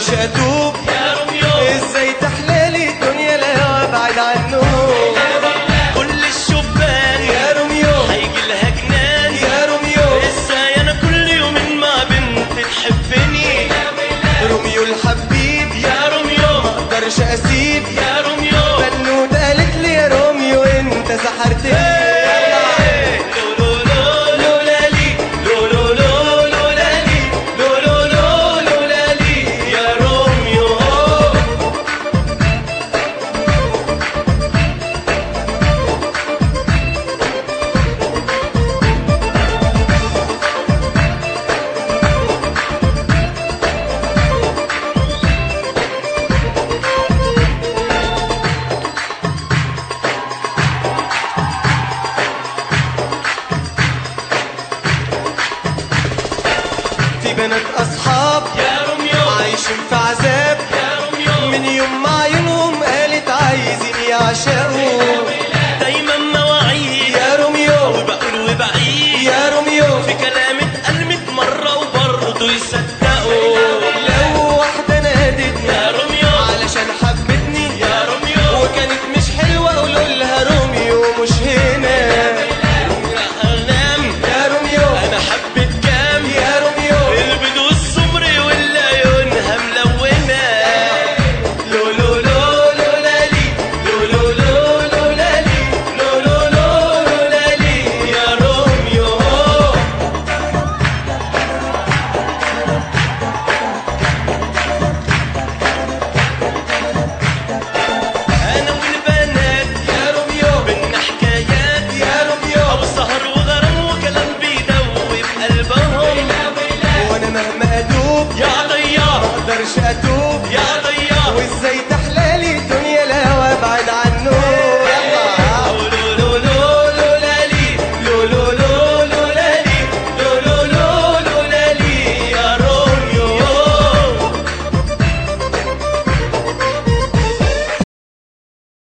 اقدرش اتوب يا روميو ازاي تحلالي الدنيا لا ابعد عنه كل الشبان يا روميو هيجي لها جنان يا روميو ازاي انا كل يومين مع بنت تحبني روميو الحبيب يا روميو ما اقدرش اسيب يا روميو بنوت قالت لي يا روميو انت سحرتني لو لو لو لولا لي لو لو لو لولا لي لو لو لو لولا لي يا روميو في بنات اصحاب يا روميو عايشين في عذاب يا روميو من يوم ما عيونهم قالت عايزين يعشقوا دايما مواعيد يا روميو وبقول وبعيد يا روميو في كلام اتقال ميت مرة وبرضه يصدقوا لو واحدة نادتني يا روميو علشان حبتني يا روميو وكانت مش حلوة قولوا لها روميو مش هنا يا أغنام يا روميو أنا حبيت كام يا روميو البدو السمر والعيونها ملونة لو لو لو لولا لي لو لو لو لولا لي لو لو لو لولا لي يا روميو أنا والبنات يا روميو بينا حكايات يا روميو أو سهر وغرام وكلام بيدوب قلبهم وانا مهما ادوب يا ضياع ما اقدرش اتوب